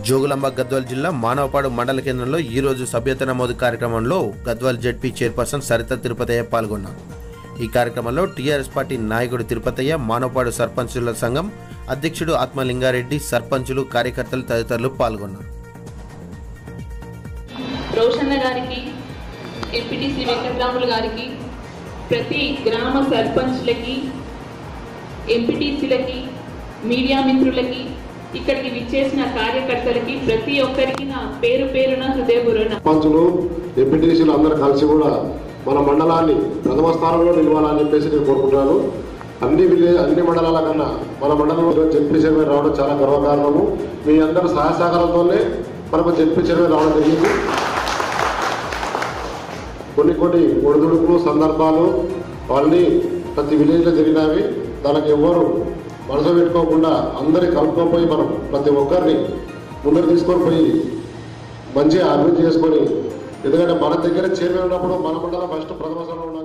జోగులాంబ గద్వాల్ జిల్లా మానవపాడు మండల కేంద్రంలో ఈ రోజు సభ్యత నమోదు కార్యక్రమంలో గద్వాల్ జెడ్పీ చైర్పర్సన్ సరిత తిరుపతయ్య పాల్గొన్నారు ఈ కార్యక్రమంలో టీఆర్ఎస్ పార్టీ నాయకుడు తిరుపతయ్య మానవపాడు సర్పంచుల సంఘం అధ్యక్షుడు ఆత్మలింగారెడ్డి సర్పంచులు కార్యకర్తలు తదితరులు పాల్గొన్నారు రోషన్న గారికి ఎంపీటీసీ వెంకట్రాములు గారికి ప్రతి గ్రామ సర్పంచ్లకి ఎంపీటీసీలకి మీడియా మిత్రులకి ఇక్కడికి విచ్చేసిన కార్యకర్తలకి ప్రతి ఒక్కరికి నా పేరు పేరున హృదయపూర్వక సర్పంచులు ఎంపీటీసీలు అందరూ కలిసి కూడా మన మండలాన్ని ప్రథమ స్థానంలో నిలవాలని చెప్పేసి నేను కోరుకుంటున్నాను అన్ని విలేజ్ అన్ని మండలాల కన్నా మన మండలంలో జడ్పీ చైర్మన్ రావడం చాలా గర్వకారణము మీ అందరి సహాయ సహకారంతోనే మనకు జడ్పీ చైర్మన్ రావడం జరిగింది కొన్ని కొన్ని ఒడిదుడుకులు సందర్భాలు వాళ్ళని ప్రతి విలేజ్లో జరిగినవి దానికి ఎవరు మనసు పెట్టుకోకుండా అందరి కలుపుకోపోయి మనం ప్రతి ఒక్కరిని ముందరు తీసుకొని పోయి మంచిగా అభివృద్ధి చేసుకొని ఎందుకంటే మన దగ్గర చైర్మన్ ఉన్నప్పుడు మన మండలం ఫస్ట్ ప్రథమ స్థానంలో ఉన్న